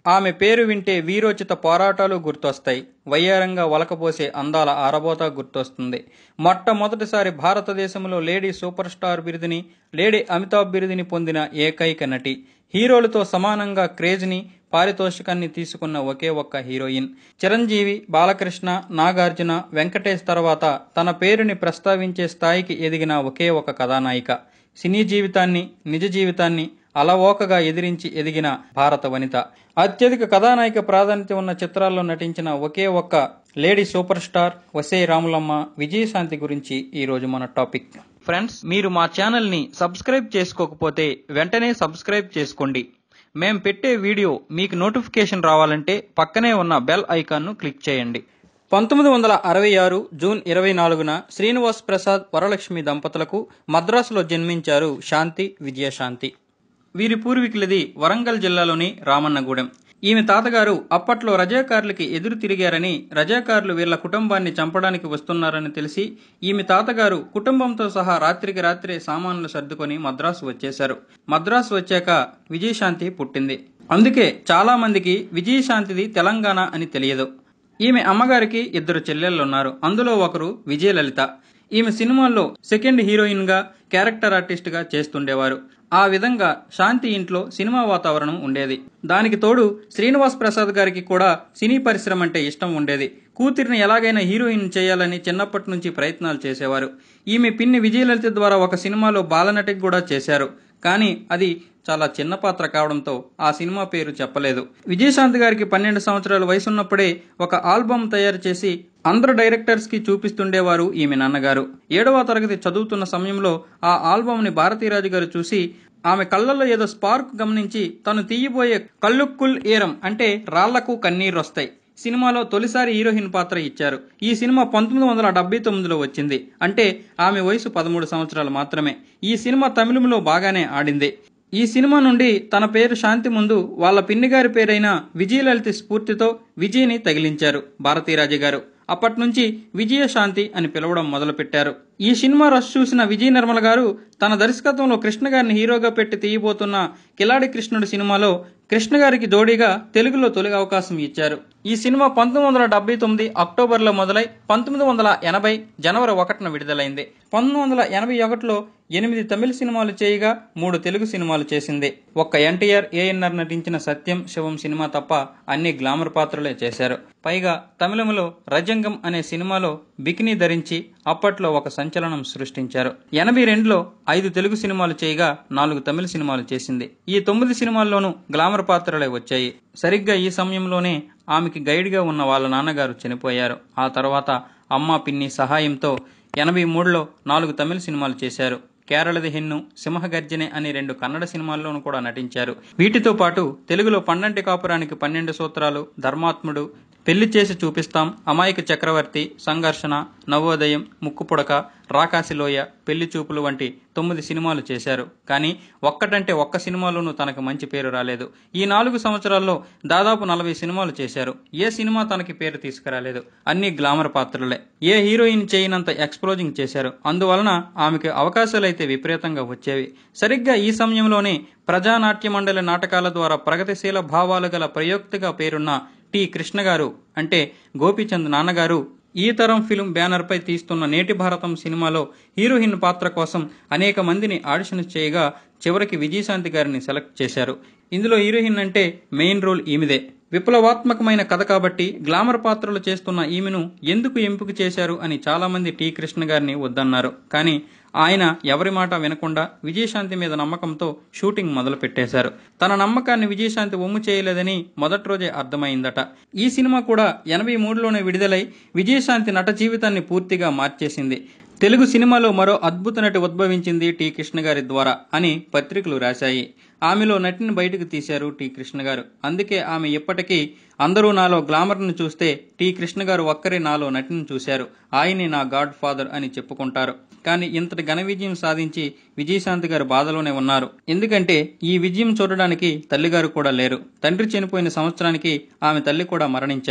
ఆమె పేరు వింటే వీరోచిత పోరాటాలు గుర్తొస్తాయి వయ్యారంగా వలకపోసే అందాల ఆరబోత గుర్తొస్తుంది మొట్టమొదటిసారి భారతదేశంలో లేడీ సూపర్ స్టార్ బిరుదుని లేడీ అమితాబ్ బిరుదుని పొందిన ఏకైక నటి హీరోలతో సమానంగా క్రేజ్ని పారితోషికాన్ని తీసుకున్న ఒకే ఒక్క హీరోయిన్ చిరంజీవి బాలకృష్ణ నాగార్జున వెంకటేష్ తర్వాత తన పేరుని ప్రస్తావించే స్థాయికి ఎదిగిన ఒకే ఒక కథానాయిక సినీ జీవితాన్ని నిజ జీవితాన్ని అలవోకగా ఎదిరించి ఎదిగిన భారత వనిత అత్యధిక కథానాయిక ప్రాధాన్యత ఉన్న చిత్రాల్లో నటించిన ఒకే ఒక్క లేడీ సూపర్ స్టార్ వసే రాములమ్మ విజయశాంతి గురించి ఈ రోజు మన టాపిక్ ఫ్రెండ్స్ మీరు మా ఛానల్ ని సబ్స్క్రైబ్ చేసుకోకపోతే వెంటనే సబ్స్క్రైబ్ చేసుకోండి మేం పెట్టే వీడియో మీకు నోటిఫికేషన్ రావాలంటే పక్కనే ఉన్న బెల్ ఐకాన్ను క్లిక్ చేయండి పంతొమ్మిది వందల అరవై ఆరు జూన్ ఇరవై నాలుగున శ్రీనివాస్ ప్రసాద్ వరలక్ష్మి దంపతులకు మద్రాసులో జన్మించారు శాంతి విజయశాంతి వీరి పూర్వీకులది వరంగల్ జిల్లాలోని రామన్నగూడెం ఈమె తాతగారు అప్పట్లో రజాకారులకి ఎదురు తిరిగారని రజాకారులు వీళ్ల కుటుంబాన్ని చంపడానికి వస్తున్నారని తెలిసి ఈమె తాతగారు కుటుంబంతో సహా రాత్రికి రాత్రే సామాన్లు సర్దుకొని మద్రాసు వచ్చేశారు మద్రాసు వచ్చాక విజయశాంతి పుట్టింది అందుకే చాలా మందికి విజయశాంతిది తెలంగాణ అని తెలియదు ఈమె అమ్మగారికి ఇద్దరు చెల్లెళ్ళున్నారు అందులో ఒకరు విజయలలిత ఈమె సినిమాల్లో సెకండ్ హీరోయిన్ గా క్యారెక్టర్ ఆర్టిస్ట్ గా చేస్తుండేవారు ఆ విధంగా శాంతి ఇంట్లో సినిమా వాతావరణం ఉండేది దానికి తోడు శ్రీనివాస్ ప్రసాద్ గారికి కూడా సినీ పరిశ్రమ అంటే ఇష్టం ఉండేది కూతురిని ఎలాగైనా హీరోయిన్ చేయాలని చిన్నప్పటి నుంచి ప్రయత్నాలు చేసేవారు ఈమె పిన్ని విజయలలిత ద్వారా ఒక సినిమాలో బాలనటికి కూడా చేశారు కానీ అది చాలా చిన్న పాత్ర కావడంతో ఆ సినిమా పేరు చెప్పలేదు విజయశాంతి గారికి పన్నెండు సంవత్సరాల వయసున్నప్పుడే ఒక ఆల్బమ్ తయారు చేసి అందరు డైరెక్టర్స్ కి చూపిస్తుండేవారు ఈమె నాన్నగారు ఏడవ తరగతి చదువుతున్న సమయంలో ఆ ఆల్బమ్ ని భారతీరాజు గారు చూసి ఆమె కళ్ళల్లో ఏదో స్పార్క్ గమనించి తను తీయబోయే కళ్ళుక్కుల్ ఏరం అంటే రాళ్లకు కన్నీరొస్తాయి సినిమాలో తొలిసారి హీరోయిన్ పాత్ర ఇచ్చారు ఈ సినిమా పంతొమ్మిది వందల డెబ్బై తొమ్మిదిలో వచ్చింది అంటే ఆమె వయసు పదమూడు సంవత్సరాలు మాత్రమే ఈ సినిమా తమిళంలో బాగానే ఆడింది ఈ సినిమా నుండి తన పేరు శాంతి ముందు వాళ్ళ పిన్నిగారి పేరైన విజయలలిత స్ఫూర్తితో విజయ్ని తగిలించారు భారతీరాజు గారు అప్పటి నుంచి విజయశాంతి అని పిలవడం మొదలుపెట్టారు ఈ సినిమా రష్ చూసిన విజయ నిర్మల గారు తన దర్శకత్వంలో కృష్ణ గారిని హీరోగా పెట్టి తీయబోతున్న కిలాడి కృష్ణుడు సినిమాలో కృష్ణ గారికి జోడీగా తెలుగులో తొలి అవకాశం ఇచ్చారు ఈ సినిమా పంతొమ్మిది వందల డెబ్బై తొమ్మిది అక్టోబర్లో మొదలై పంతొమ్మిది వందల ఎనభై జనవరి ఒకటిన విడుదలైంది పంతొమ్మిది వందల ఎనభై ఒకటిలో ఎనిమిది తమిళ సినిమాలు చేయగా మూడు తెలుగు సినిమాలు చేసింది ఒక్క ఎన్టీఆర్ ఏఎన్ఆర్ నటించిన సత్యం శివం సినిమా తప్ప అన్ని గ్లామర్ పాత్రలే చేశారు పైగా తమిళంలో రజంగం అనే సినిమాలో బికినీ ధరించి అప్పట్లో ఒక సంచలనం సృష్టించారు ఎనభై రెండులో ఐదు తెలుగు సినిమాలు చేయగా నాలుగు తమిళ సినిమాలు చేసింది ఈ తొమ్మిది సినిమాల్లోనూ గ్లామర్ పాత్రలే వచ్చాయి సరిగ్గా ఈ సమయంలోనే ఆమెకి గైడ్గా ఉన్న వాళ్ళ నాన్నగారు చనిపోయారు ఆ తర్వాత అమ్మ పిన్ని సహాయంతో ఎనభై మూడులో నాలుగు తమిళ సినిమాలు చేశారు కేరళది హెన్ను సింహగర్జనే అనే రెండు కన్నడ సినిమాల్లోనూ కూడా నటించారు వీటితో పాటు తెలుగులో పండంటి కాపురానికి పన్నెండు సూత్రాలు ధర్మాత్ముడు పెళ్లి చేసి చూపిస్తాం అమాయక చక్రవర్తి సంఘర్షణ నవోదయం ముక్కుపుడక రాకాసిలోయ పెళ్లి చూపులు వంటి తొమ్మిది సినిమాలు చేశారు కానీ ఒక్కటంటే ఒక్క సినిమాలోనూ తనకు మంచి పేరు రాలేదు ఈ నాలుగు సంవత్సరాల్లో దాదాపు నలభై సినిమాలు చేశారు ఏ సినిమా తనకి పేరు తీసుకురాలేదు అన్ని గ్లామర్ పాత్రలే ఏ హీరోయిన్ చేయనంత ఎక్స్ప్లోజింగ్ చేశారు అందువలన ఆమెకు అవకాశాలైతే విపరీతంగా వచ్చేవి సరిగ్గా ఈ సమయంలోనే ప్రజానాట్య మండలి నాటకాల ద్వారా ప్రగతిశీల భావాలు గల ప్రయోక్తగా పేరున్న టి కృష్ణ గారు అంటే గోపీచంద్ నాన్నగారు ఈ తరం ఫిల్మ్ బ్యానర్ పై తీస్తున్న నేటి భారతం సినిమాలో హీరోయిన్ పాత్ర కోసం అనేక మందిని ఆడిషన్ చేయగా చివరికి విజయశాంతి గారిని సెలెక్ట్ చేశారు ఇందులో హీరోయిన్ అంటే మెయిన్ రోల్ ఈమెదే విప్లవాత్మకమైన కథ కాబట్టి గ్లామర్ పాత్రలు చేస్తున్న ఈమెను ఎందుకు ఎంపిక చేశారు అని చాలా మంది టి కృష్ణ గారిని వద్దన్నారు కానీ ఆయన ఎవరి మాట వినకుండా విజయశాంతి మీద నమ్మకంతో షూటింగ్ మొదలు పెట్టేశారు తన నమ్మకాన్ని విజయశాంతి ఒమ్ము చేయలేదని మొదటి రోజే అర్థమైందట ఈ సినిమా కూడా ఎనభై మూడులోనే విడుదలై విజయశాంతి నట జీవితాన్ని పూర్తిగా మార్చేసింది తెలుగు సినిమాలో మరో అద్భుత నటి ఉద్భవించింది టి కృష్ణ గారి ద్వారా అని పత్రికలు రాశాయి ఆమెలో నటిని బయటకు తీశారు టి కృష్ణ గారు అందుకే ఆమె ఇప్పటికీ అందరూ నాలో గ్లామర్ను చూస్తే టి కృష్ణ గారు ఒక్కరే నాలో నటిని చూశారు ఆయనే నా గాడ్ ఫాదర్ అని చెప్పుకుంటారు కానీ ఇంతటి ఘన విజయం సాధించి విజయశాంతి గారు బాధలోనే ఉన్నారు ఎందుకంటే ఈ విజయం చూడడానికి తల్లిగారు కూడా లేరు తండ్రి చనిపోయిన సంవత్సరానికి ఆమె తల్లి కూడా మరణించారు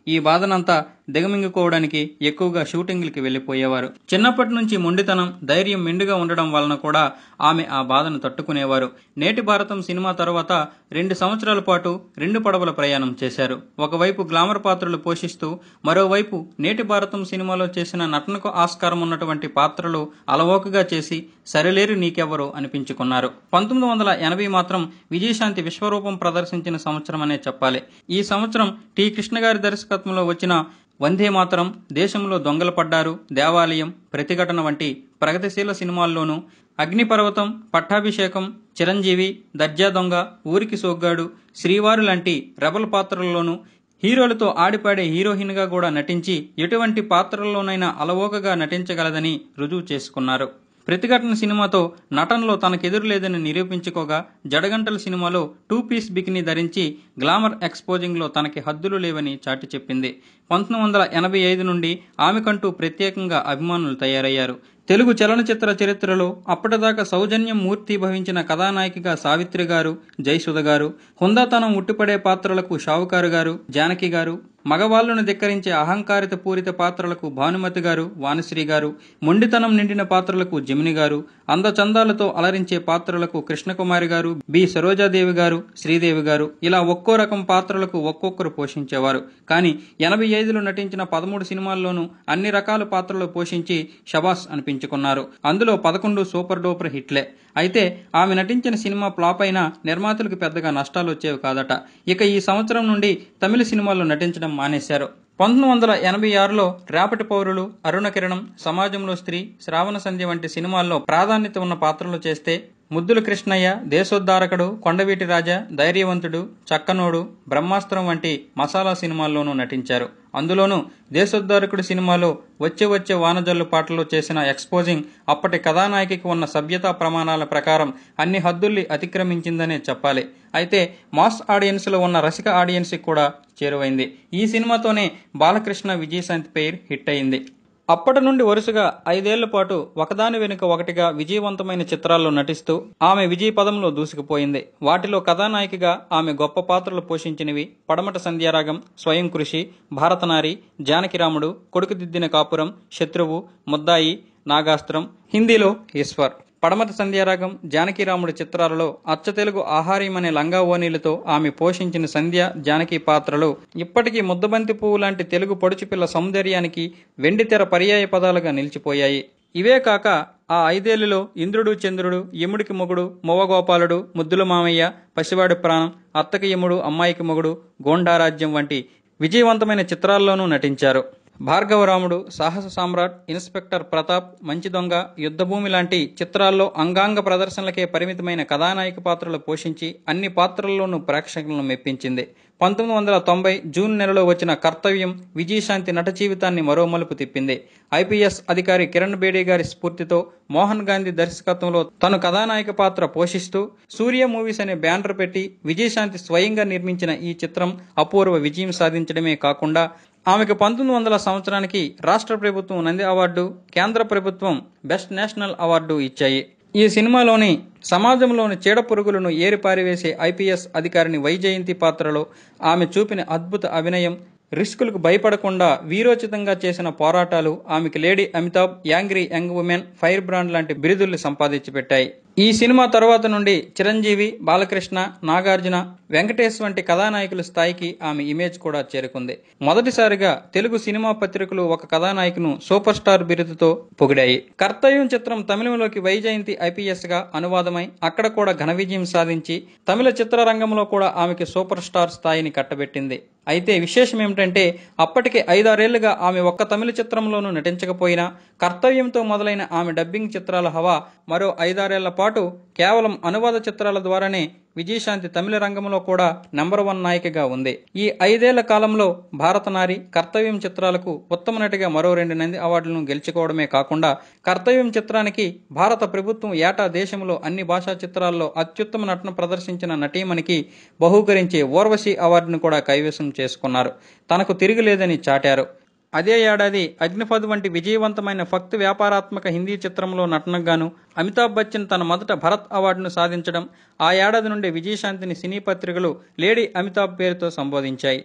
ఈ బాధనంతా దిగమింగుకోవడానికి ఎక్కువగా షూటింగ్లకి వెళ్లిపోయేవారు చిన్నప్పటి నుంచి మొండితనం ధైర్యం మెండుగా ఉండడం వలన కూడా ఆమె ఆ బాధను తట్టుకునేవారు నేటి భారతం సినిమా తరువాత రెండు సంవత్సరాల పాటు రెండు పడవల ప్రయాణం చేశారు ఒకవైపు గ్లామర్ పాత్రలు పోషిస్తూ మరోవైపు నేటి భారతం సినిమాలో చేసిన నటనకు ఆస్కారం ఉన్నటువంటి పాత్రలు అలవోకగా చేసి సరిలేరు నీకెవరు అనిపించుకున్నారు పంతొమ్మిది వందల ఎనభై మాత్రం విజయశాంతి విశ్వరూపం ప్రదర్శించిన సంవత్సరం అనే చెప్పాలి ఈ సంవత్సరం టి కృష్ణ గారి దర్శకత్వంలో వచ్చిన వందే మాతరం దేశంలో దొంగలు పడ్డారు దేవాలయం ప్రతిఘటన వంటి ప్రగతిశీల సినిమాల్లోనూ అగ్నిపర్వతం పట్టాభిషేకం చిరంజీవి దర్జా దొంగ ఊరికి సోగ్గాడు శ్రీవారు లాంటి రెబల్ పాత్రల్లోనూ హీరోలతో ఆడిపాడే హీరోయిన్గా కూడా నటించి ఎటువంటి పాత్రల్లోనైనా అలవోకగా నటించగలదని రుజువు చేసుకున్నారు ప్రతిఘటన సినిమాతో నటనలో తనకెదురు లేదని నిరూపించుకోగా జడగంటల సినిమాలో టూ పీస్ బికిని ధరించి గ్లామర్ ఎక్స్పోజింగ్లో తనకి హద్దులు లేవని చాటి చెప్పింది పంతొమ్మిది వందల ఎనభై ఐదు నుండి ఆమెకంటూ ప్రత్యేకంగా అభిమానులు తయారయ్యారు తెలుగు చలనచిత్ర చరిత్రలో అప్పటిదాకా సౌజన్యం మూర్తి భవించిన కథానాయికగా సావిత్రి గారు జయసుధ గారు హుందాతనం ఉట్టిపడే పాత్రలకు షావుకారు గారు జానకి గారు మగవాళ్లను ధిక్కరించే అహంకారిత పూరిత పాత్రలకు భానుమతి గారు వాణిశ్రీ గారు మొండితనం నిండిన పాత్రలకు జమిని గారు అందచందాలతో అలరించే పాత్రలకు కృష్ణకుమారి గారు బి సరోజాదేవి గారు శ్రీదేవి గారు ఇలా ఒక్కో రకం పాత్రలకు ఒక్కొక్కరు పోషించేవారు కానీ ఎనభై ఐదులో నటించిన పదమూడు సినిమాల్లోనూ అన్ని రకాల పాత్రలు పోషించి షబాస్ అనిపించుకున్నారు అందులో పదకొండు సూపర్ డూపర్ హిట్లే అయితే ఆమె నటించిన సినిమా ఫ్లాప్ అయినా నిర్మాతలకు పెద్దగా నష్టాలు వచ్చేవి కాదట ఇక ఈ సంవత్సరం నుండి తమిళ సినిమాల్లో నటించడం మానేశారు పంతొమ్మిది వందల ఎనభై ఆరులో రేపటి పౌరులు అరుణ కిరణం సమాజంలో స్త్రీ శ్రావణ సంధ్య వంటి సినిమాల్లో ప్రాధాన్యత ఉన్న పాత్రలు చేస్తే ముద్దుల కృష్ణయ్య దేశోద్ధారకుడు కొండవీటి రాజా ధైర్యవంతుడు చక్కనోడు బ్రహ్మాస్త్రం వంటి మసాలా సినిమాల్లోనూ నటించారు అందులోనూ దేశోద్ధారకుడు సినిమాలో వచ్చే వచ్చే వానజల్లు పాటలో చేసిన ఎక్స్పోజింగ్ అప్పటి కథానాయకికి ఉన్న సభ్యతా ప్రమాణాల ప్రకారం అన్ని హద్దుల్ని అతిక్రమించిందనే చెప్పాలి అయితే మాస్ ఆడియన్స్లో ఉన్న రసిక ఆడియన్స్కి కూడా చేరువైంది ఈ సినిమాతోనే బాలకృష్ణ విజయశాంతి పేరు హిట్ అయింది అప్పటి నుండి వరుసగా ఐదేళ్ల పాటు ఒకదాని వెనుక ఒకటిగా విజయవంతమైన చిత్రాల్లో నటిస్తూ ఆమె విజయ పదంలో దూసుకుపోయింది వాటిలో కథానాయికగా ఆమె గొప్ప పాత్రలు పోషించినవి పడమట సంధ్యారాగం స్వయం కృషి భారతనారి జానకిరాముడు కొడుకుదిద్దిన కాపురం శత్రువు ముద్దాయి నాగాస్త్రం హిందీలో ఈశ్వర్ పడమట సంధ్యారాగం జానకిరాముడి చిత్రాలలో అచ్చతెలుగు ఆహార్యం అనే లంగా ఓనీలతో ఆమె పోషించిన సంధ్య జానకి పాత్రలు ఇప్పటికీ ముద్దబంతి పువ్వు లాంటి తెలుగు పొడుచుపిల్ల సౌందర్యానికి వెండితెర పర్యాయ పదాలుగా నిలిచిపోయాయి ఇవే కాక ఆ ఐదేళ్లలో ఇంద్రుడు చంద్రుడు యముడికి మొగుడు మొవ్వగోపాలుడు ముద్దుల మామయ్య పసివాడి ప్రాణం అత్తకి యముడు అమ్మాయికి మొగుడు గోండారాజ్యం వంటి విజయవంతమైన చిత్రాల్లోనూ నటించారు భార్గవరాముడు సాహస సామ్రాట్ ఇన్స్పెక్టర్ ప్రతాప్ మంచి దొంగ యుద్ధభూమి లాంటి చిత్రాల్లో అంగాంగ ప్రదర్శనలకే పరిమితమైన కథానాయక పాత్రలు పోషించి అన్ని పాత్రల్లోనూ ప్రేక్షకులను మెప్పించింది పంతొమ్మిది వందల తొంభై జూన్ నెలలో వచ్చిన కర్తవ్యం విజయశాంతి నట జీవితాన్ని మరో మలుపు తిప్పింది ఐపీఎస్ అధికారి కిరణ్ బేడీ గారి స్ఫూర్తితో మోహన్ గాంధీ దర్శకత్వంలో తను కథానాయక పాత్ర పోషిస్తూ సూర్య మూవీస్ అనే బ్యానర్ పెట్టి విజయశాంతి స్వయంగా నిర్మించిన ఈ చిత్రం అపూర్వ విజయం సాధించడమే కాకుండా ఆమెకు పంతొమ్మిది వందల సంవత్సరానికి రాష్ట్ర ప్రభుత్వం నంది అవార్డు కేంద్ర ప్రభుత్వం బెస్ట్ నేషనల్ అవార్డు ఇచ్చాయి ఈ సినిమాలోని సమాజంలోని చీడ పురుగులను ఏరిపారివేసే ఐపీఎస్ అధికారిని వైజయంతి పాత్రలో ఆమె చూపిన అద్భుత అభినయం రిస్కులకు భయపడకుండా వీరోచితంగా చేసిన పోరాటాలు ఆమెకి lady Amitabh angry young women fire brand లాంటి బిరుదుల్ని సంపాదించి పెట్టాయి ఈ సినిమా తర్వాత నుండి చిరంజీవి బాలకృష్ణ నాగార్జున వెంకటేష్ వంటి కథానాయకుల స్థాయికి ఆమె ఇమేజ్ కూడా చేరుకుంది మొదటిసారిగా తెలుగు సినిమా పత్రికలు ఒక కథానాయకును సూపర్ స్టార్ బిరుదుతో పొగిడాయి కర్తవ్యం చిత్రం తమిళంలోకి వైజయంతి ఐపీఎస్ గా అనువాదమై అక్కడ కూడా ఘన విజయం సాధించి తమిళ చిత్రరంగంలో కూడా ఆమెకి సూపర్ స్టార్ స్థాయిని కట్టబెట్టింది అయితే విశేషం ఏమిటంటే అప్పటికే ఐదారేళ్లుగా ఆమె ఒక్క తమిళ చిత్రంలోనూ నటించకపోయినా కర్తవ్యంతో మొదలైన ఆమె డబ్బింగ్ చిత్రాల హవా మరో ఐదారేళ్ల పాటు కేవలం అనువాద చిత్రాల ద్వారానే విజయశాంతి తమిళ రంగంలో కూడా నెంబర్ వన్ నాయికగా ఉంది ఈ ఐదేళ్ల కాలంలో భారతనారి కర్తవ్యం చిత్రాలకు ఉత్తమ నటిగా మరో రెండు నంది అవార్డులను గెలుచుకోవడమే కాకుండా కర్తవ్యం చిత్రానికి భారత ప్రభుత్వం ఏటా దేశంలో అన్ని భాషా చిత్రాల్లో అత్యుత్తమ నటన ప్రదర్శించిన నటీమణికి బహూకరించే ఓర్వశి అవార్డును కూడా కైవసం చేసుకున్నారు తనకు తిరిగిలేదని చాటారు అదే ఏడాది అగ్నిపథ్ వంటి విజయవంతమైన ఫక్త్ వ్యాపారాత్మక హిందీ చిత్రంలో నటనగాను అమితాబ్ బచ్చన్ తన మొదట భరత్ అవార్డును సాధించడం ఆ ఏడాది నుండి విజయశాంతిని సినీ పత్రికలు లేడీ అమితాబ్ పేరుతో సంబోధించాయి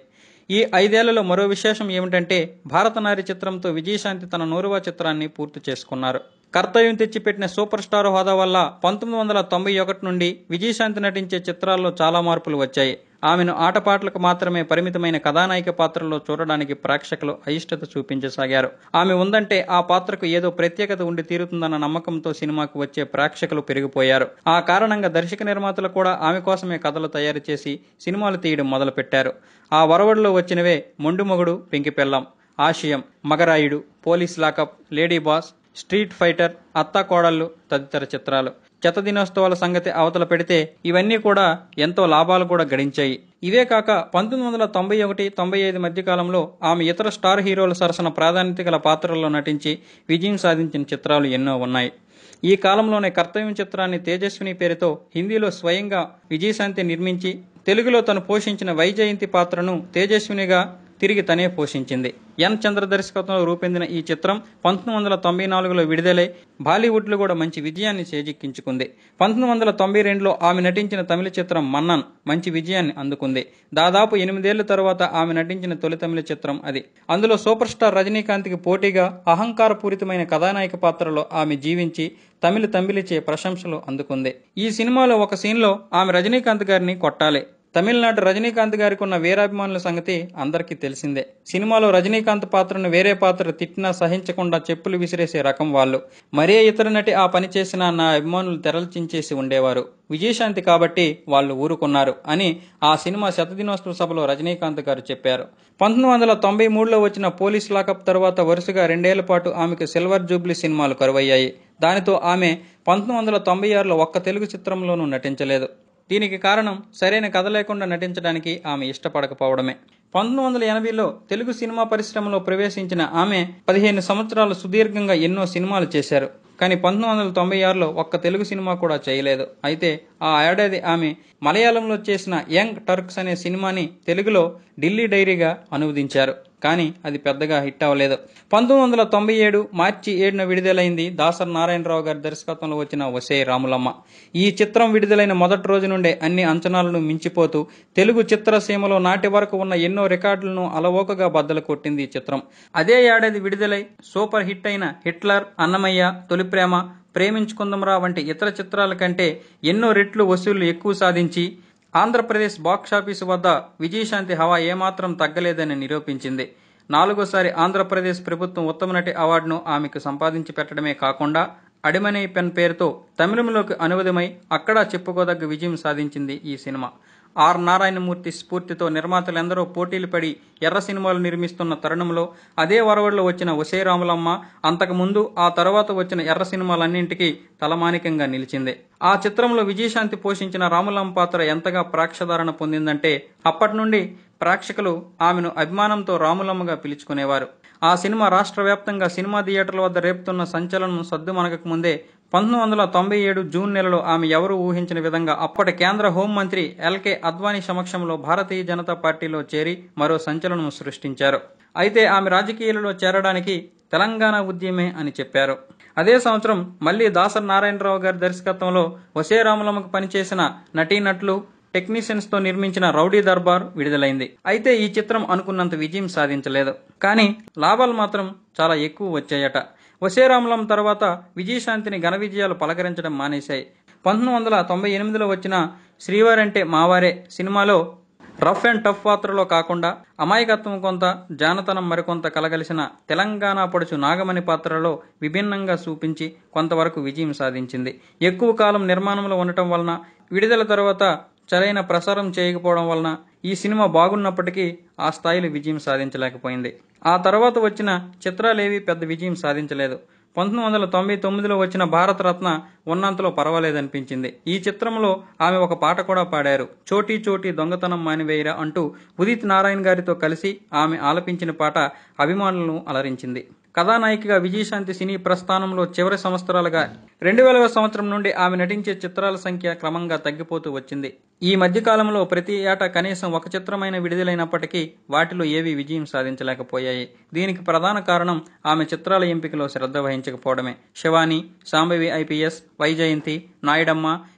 ఈ ఐదేళ్లలో మరో విశేషం ఏమిటంటే భారత నారి చిత్రంతో విజయశాంతి తన నూరవ చిత్రాన్ని పూర్తి చేసుకున్నారు కర్తవ్యం తెచ్చిపెట్టిన సూపర్ స్టార్ హోదా వల్ల పంతొమ్మిది వందల తొంభై ఒకటి నుండి విజయశాంతి నటించే చిత్రాల్లో చాలా మార్పులు వచ్చాయి ఆమెను ఆటపాటలకు మాత్రమే పరిమితమైన కథానాయిక పాత్రలో చూడడానికి ప్రేక్షకులు అయిష్టత చూపించసాగారు ఆమె ఉందంటే ఆ పాత్రకు ఏదో ప్రత్యేకత ఉండి తీరుతుందన్న నమ్మకంతో సినిమాకు వచ్చే ప్రేక్షకులు పెరిగిపోయారు ఆ కారణంగా దర్శక నిర్మాతలు కూడా ఆమె కోసమే కథలు తయారు చేసి సినిమాలు తీయడం మొదలుపెట్టారు ఆ వరవడిలో వచ్చినవే మొండు మొగుడు పెంకిపెల్లం Aasayam Magarayudu police lockup lady boss street fighter Atha Kodallu తదితర చిత్రాలు చెత్త దినోత్సవాల సంగతి అవతల పెడితే ఇవన్నీ కూడా ఎంతో లాభాలు కూడా గడించాయి ఇవే కాక పంతొమ్మిది వందల తొంభై ఒకటి తొంభై ఐదు మధ్య కాలంలో ఆమె ఇతర స్టార్ హీరోల సరసన ప్రాధాన్యత గల పాత్రల్లో నటించి విజయం సాధించిన చిత్రాలు ఎన్నో ఉన్నాయి ఈ కాలంలోనే కర్తవ్యం చిత్రాన్ని తేజస్విని పేరుతో హిందీలో స్వయంగా విజయశాంతి నిర్మించి తెలుగులో తను పోషించిన వైజయంతి పాత్రను తేజస్వినిగా తిరిగి తనే పోషించింది ఎన్ చంద్ర దర్శకత్వంలో రూపొందిన ఈ చిత్రం పంతొమ్మిది వందల తొంభై నాలుగులో విడుదలై బాలీవుడ్లో కూడా మంచి విజయాన్ని చేజిక్కించుకుంది పంతొమ్మిది వందల తొంభై రెండులో ఆమె నటించిన తమిళ చిత్రం మన్నన్ మంచి విజయాన్ని అందుకుంది దాదాపు ఎనిమిదేళ్ల తరువాత ఆమె నటించిన తొలి తమిళ చిత్రం అది అందులో సూపర్ స్టార్ రజనీకాంత్కి పోటీగా అహంకారపూరితమైన కథానాయక పాత్రలో ఆమె జీవించి తమిళ తంబిలిచే ప్రశంసలు అందుకుంది ఈ సినిమాలో ఒక సీన్లో ఆమె రజనీకాంత్ గారిని కొట్టాలి తమిళనాడు రజనీకాంత్ గారికి ఉన్న వీరాభిమానుల సంగతి అందరికీ తెలిసిందే సినిమాలో రజనీకాంత్ పాత్రను వేరే పాత్ర తిట్టినా సహించకుండా చెప్పులు విసిరేసే రకం వాళ్ళు మరే ఇతర నటి ఆ పని చేసినా నా అభిమానులు తెరల్చించేసి ఉండేవారు విజయశాంతి కాబట్టి వాళ్ళు ఊరుకున్నారు అని ఆ సినిమా శతదినోత్సవ సభలో రజనీకాంత్ గారు చెప్పారు పంతొమ్మిది వందల తొంభై మూడులో వచ్చిన పోలీస్ లాకప్ తర్వాత వరుసగా రెండేళ్ల పాటు ఆమెకు సిల్వర్ జూబ్లీ సినిమాలు కరువయ్యాయి దానితో ఆమె పంతొమ్మిది వందల తొంభై ఆరులో ఒక్క తెలుగు చిత్రంలోనూ నటించలేదు దీనికి కారణం సరైన కథ లేకుండా నటించడానికి ఆమె ఇష్టపడకపోవడమే పంతొమ్మిది వందల ఎనభైలో తెలుగు సినిమా పరిశ్రమలో ప్రవేశించిన ఆమె పదిహేను సంవత్సరాలు సుదీర్ఘంగా ఎన్నో సినిమాలు చేశారు కానీ పంతొమ్మిది వందల తొంభై ఆరులో ఒక్క తెలుగు సినిమా కూడా చేయలేదు అయితే ఆ ఏడాది ఆమె మలయాళంలో చేసిన యంగ్ టర్క్స్ అనే సినిమాని తెలుగులో ఢిల్లీ డైరీగా అనువదించారు కానీ అది పెద్దగా హిట్ అవ్వలేదు పంతొమ్మిది వందల తొంభై ఏడు మార్చి ఏడున విడుదలైంది దాసర్ నారాయణరావు గారి దర్శకత్వంలో వచ్చిన వసే రాములమ్మ ఈ చిత్రం విడుదలైన మొదటి రోజు నుండే అన్ని అంచనాలను మించిపోతూ తెలుగు చిత్రసీమలో నాటి వరకు ఉన్న ఎన్నో రికార్డులను అలవోకగా బద్దలు కొట్టింది ఈ చిత్రం అదే ఏడాది విడుదలై సూపర్ హిట్ అయిన హిట్లర్ అన్నమయ్య తొలి ప్రేమ ప్రేమించుకుందమరా వంటి ఇతర చిత్రాల కంటే ఎన్నో రెట్లు వసూళ్లు ఎక్కువ సాధించి ఆంధ్రప్రదేశ్ బాక్సాఫీసు వద్ద విజయశాంతి హవా ఏమాత్రం తగ్గలేదని నిరూపించింది నాలుగోసారి ఆంధ్రప్రదేశ్ ప్రభుత్వం ఉత్తమ నటి అవార్డును ఆమెకు సంపాదించి పెట్టడమే కాకుండా అడిమనే పెన్ పేరుతో తమిళంలోకి అనువదమై అక్కడా చెప్పుకోదగ్గ విజయం సాధించింది ఈ సినిమా ఆర్ నారాయణమూర్తి స్ఫూర్తితో నిర్మాతలందరూ పోటీలు పడి ఎర్ర సినిమాలు నిర్మిస్తున్న తరుణంలో అదే వరవడిలో వచ్చిన ఒసే రాములమ్మ అంతకుముందు ఆ తర్వాత వచ్చిన ఎర్ర సినిమాలన్నింటికీ తలమానికంగా నిలిచింది ఆ చిత్రంలో విజయశాంతి పోషించిన రాములమ్మ పాత్ర ఎంతగా ప్రేక్షధారణ పొందిందంటే అప్పటి నుండి ప్రేక్షకులు ఆమెను అభిమానంతో రాములమ్మగా పిలుచుకునేవారు ఆ సినిమా రాష్ట్ర వ్యాప్తంగా సినిమా థియేటర్ల వద్ద రేపుతున్న సంచలనం సద్దుమనగక ముందే పంతొమ్మిది వందల తొంభై ఏడు జూన్ నెలలో ఆమె ఎవరూ ఊహించిన విధంగా అప్పటి కేంద్ర హోంమంత్రి ఎల్కే అద్వానీ సమక్షంలో భారతీయ జనతా పార్టీలో చేరి మరో సంచలనం సృష్టించారు అయితే ఆమె రాజకీయాలలో చేరడానికి తెలంగాణ ఉద్యమే అని చెప్పారు అదే సంవత్సరం మళ్లీ దాసర్ నారాయణరావు గారి దర్శకత్వంలో వసే రాములమ్మకు పనిచేసిన నటీనటులు టెక్నీషియన్స్ తో నిర్మించిన రౌడీ దర్బార్ విడుదలైంది అయితే ఈ చిత్రం అనుకున్నంత విజయం సాధించలేదు కానీ లాభాలు మాత్రం చాలా ఎక్కువ వచ్చాయట వసేరాములం తర్వాత విజయశాంతిని ఘన విజయాలు పలకరించడం మానేశాయి పంతొమ్మిది వందల తొంభై ఎనిమిదిలో వచ్చిన శ్రీవారంటే మావారే సినిమాలో రఫ్ అండ్ టఫ్ పాత్రలో కాకుండా అమాయకత్వం కొంత జానతనం మరికొంత కలగలిసిన తెలంగాణ పొడుచు నాగమణి పాత్రలో విభిన్నంగా చూపించి కొంతవరకు విజయం సాధించింది ఎక్కువ కాలం నిర్మాణంలో ఉండటం వలన విడుదల తర్వాత సరైన ప్రసారం చేయకపోవడం వలన ఈ సినిమా బాగున్నప్పటికీ ఆ స్థాయిలో విజయం సాధించలేకపోయింది ఆ తర్వాత వచ్చిన చిత్రాలేవి పెద్ద విజయం సాధించలేదు పంతొమ్మిది వందల తొంభై తొమ్మిదిలో వచ్చిన భారతరత్న ఉన్నంతలో పర్వాలేదనిపించింది ఈ చిత్రంలో ఆమె ఒక పాట కూడా పాడారు చోటీ చోటీ దొంగతనం మానివేయరా అంటూ ఉదిత్ నారాయణ గారితో కలిసి ఆమె ఆలపించిన పాట అభిమానులను అలరించింది కథానాయికగా విజయశాంతి సినీ ప్రస్థానంలో చివరి సంవత్సరాలుగా రెండు వేల సంవత్సరం నుండి ఆమె నటించే చిత్రాల సంఖ్య క్రమంగా తగ్గిపోతూ వచ్చింది ఈ మధ్య కాలంలో ప్రతి ఏటా కనీసం ఒక చిత్రమైన విడుదలైనప్పటికీ వాటిలో ఏవి విజయం సాధించలేకపోయాయి దీనికి ప్రధాన కారణం ఆమె చిత్రాల ఎంపికలో శ్రద్ధ వహించకపోవడమే శివాని సాంబవి ఐపీఎస్ వైజయంతి నాయుడమ్మ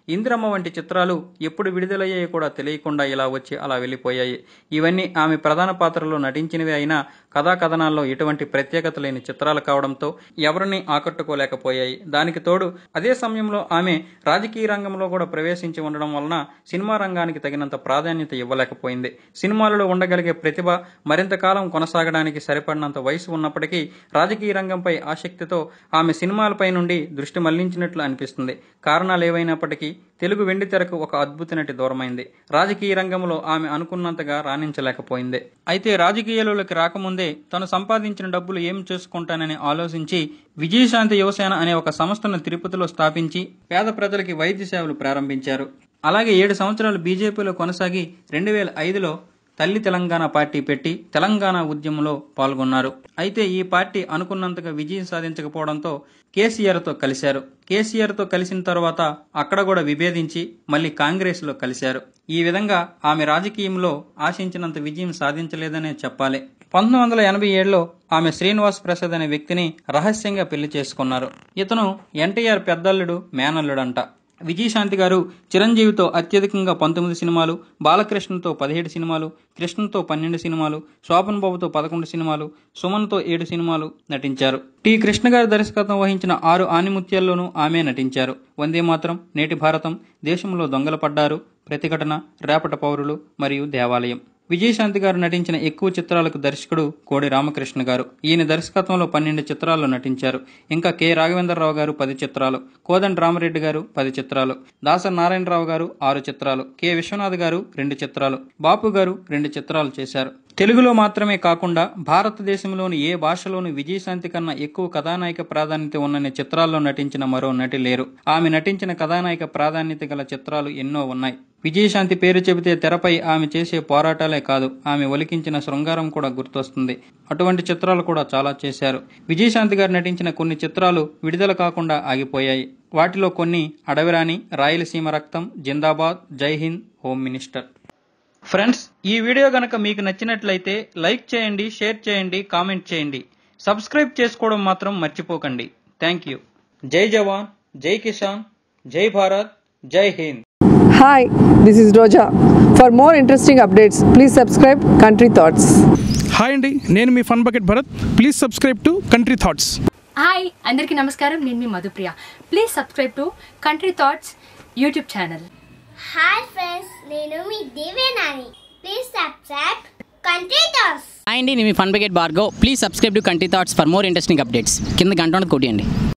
ఇందిరమ్మ వంటి చిత్రాలు ఎప్పుడు విడుదలయ్యాయో కూడా తెలియకుండా ఇలా వచ్చి అలా వెళ్ళిపోయాయి ఇవన్నీ ఆమె ప్రధాన పాత్రలో నటించినవి అయినా కథా కథనాల్లో ఎటువంటి ప్రత్యేకత లేని చిత్రాలు కావడంతో ఎవరిని ఆకట్టుకోలేకపోయాయి దానికి తోడు అదే సమయంలో ఆమె రాజకీయ రంగంలో కూడా ప్రవేశించి ఉండడం వలన సినిమా రంగానికి తగినంత ప్రాధాన్యత ఇవ్వలేకపోయింది సినిమాలలో ఉండగలిగే ప్రతిభ మరింత కాలం కొనసాగడానికి సరిపడినంత వయసు ఉన్నప్పటికీ రాజకీయ రంగంపై ఆసక్తితో ఆమె సినిమాలపై నుండి దృష్టి మళ్లించినట్లు అనిపిస్తుంది కారణాలు ఏవైనప్పటికీ తెలుగు వెండి తెరకు ఒక అద్భుత నటి దూరమైంది రాజకీయ రంగంలో ఆమె అనుకున్నంతగా రాణించలేకపోయింది అయితే రాజకీయాలలోకి రాకముందే తను సంపాదించిన డబ్బులు ఏం చేసుకుంటానని ఆలోచించి విజయశాంతి యువసేన అనే ఒక సంస్థను తిరుపతిలో స్థాపించి పేద ప్రజలకి వైద్య సేవలు ప్రారంభించారు అలాగే ఏడు సంవత్సరాలు బీజేపీలో కొనసాగి రెండు వేల ఐదులో తల్లి తెలంగాణ పార్టీ పెట్టి తెలంగాణ ఉద్యమంలో పాల్గొన్నారు అయితే ఈ పార్టీ అనుకున్నంతగా విజయం సాధించకపోవడంతో కేసీఆర్తో కలిశారు కేసీఆర్తో కలిసిన తర్వాత అక్కడ కూడా విభేదించి మళ్ళీ కాంగ్రెస్లో కలిశారు ఈ విధంగా ఆమె రాజకీయంలో ఆశించినంత విజయం సాధించలేదనే చెప్పాలి పంతొమ్మిది వందల ఎనభై ఏడులో ఆమె శ్రీనివాస్ ప్రసాద్ అనే వ్యక్తిని రహస్యంగా పెళ్లి చేసుకున్నారు ఇతను ఎన్టీఆర్ పెద్దల్లుడు మేనల్లుడంట విజయశాంతి గారు చిరంజీవితో అత్యధికంగా పంతొమ్మిది సినిమాలు బాలకృష్ణతో పదిహేడు సినిమాలు కృష్ణతో పన్నెండు సినిమాలు శోభన్ బాబుతో పదకొండు సినిమాలు సుమన్తో ఏడు సినిమాలు నటించారు టి కృష్ణ గారి దర్శకత్వం వహించిన ఆరు ఆనిముత్యాల్లోనూ ఆమె నటించారు వందే మాత్రం నేటి భారతం దేశంలో దొంగలు పడ్డారు ప్రతిఘటన రేపట పౌరులు మరియు దేవాలయం విజయశాంతి గారు నటించిన ఎక్కువ చిత్రాలకు దర్శకుడు కోడి రామకృష్ణ గారు ఈయన దర్శకత్వంలో పన్నెండు చిత్రాల్లో నటించారు ఇంకా కె రాఘవేంద్రరావు గారు పది చిత్రాలు కోదండ రామరెడ్డి గారు పది చిత్రాలు దాసరి నారాయణరావు గారు ఆరు చిత్రాలు కె విశ్వనాథ్ గారు రెండు చిత్రాలు బాపు గారు రెండు చిత్రాలు చేశారు తెలుగులో మాత్రమే కాకుండా భారతదేశంలోని ఏ భాషలోని విజయశాంతి కన్నా ఎక్కువ కథానాయక ప్రాధాన్యత ఉన్న చిత్రాల్లో నటించిన మరో నటి లేరు ఆమె నటించిన కథానాయక ప్రాధాన్యత గల చిత్రాలు ఎన్నో ఉన్నాయి విజయశాంతి పేరు చెబితే తెరపై ఆమె చేసే పోరాటాలే కాదు ఆమె ఒలికించిన శృంగారం కూడా గుర్తొస్తుంది అటువంటి చిత్రాలు కూడా చాలా చేశారు విజయశాంతి గారు నటించిన కొన్ని చిత్రాలు విడుదల కాకుండా ఆగిపోయాయి వాటిలో కొన్ని అడవిరాణి రాయలసీమ రక్తం జిందాబాద్ జై హింద్ హోమ్ మినిస్టర్ ఫ్రెండ్స్ ఈ వీడియో గనక మీకు నచ్చినట్లయితే లైక్ చేయండి షేర్ చేయండి కామెంట్ చేయండి సబ్స్క్రైబ్ చేసుకోవడం మాత్రం మర్చిపోకండి థ్యాంక్ యూ జై జవాన్ జై కిసాన్ జై భారత్ జై Hind Hi, this is Roja. For more interesting updates, please subscribe Country Thoughts. Hi అండి నేను మీ fun bucket Bharath please subscribe to country thoughts hi అందరికీ నమస్కారం నేను మీ Madhupriya please subscribe to country thoughts YouTube channel hi friends నేను మీ దేవేనాని please subscribe country thoughts hi అండి నేను మీ ఫన్ బకెట్ బార్గో please subscribe to country thoughts for more interesting updates కింద గంట ఉన్నది కొట్టియండి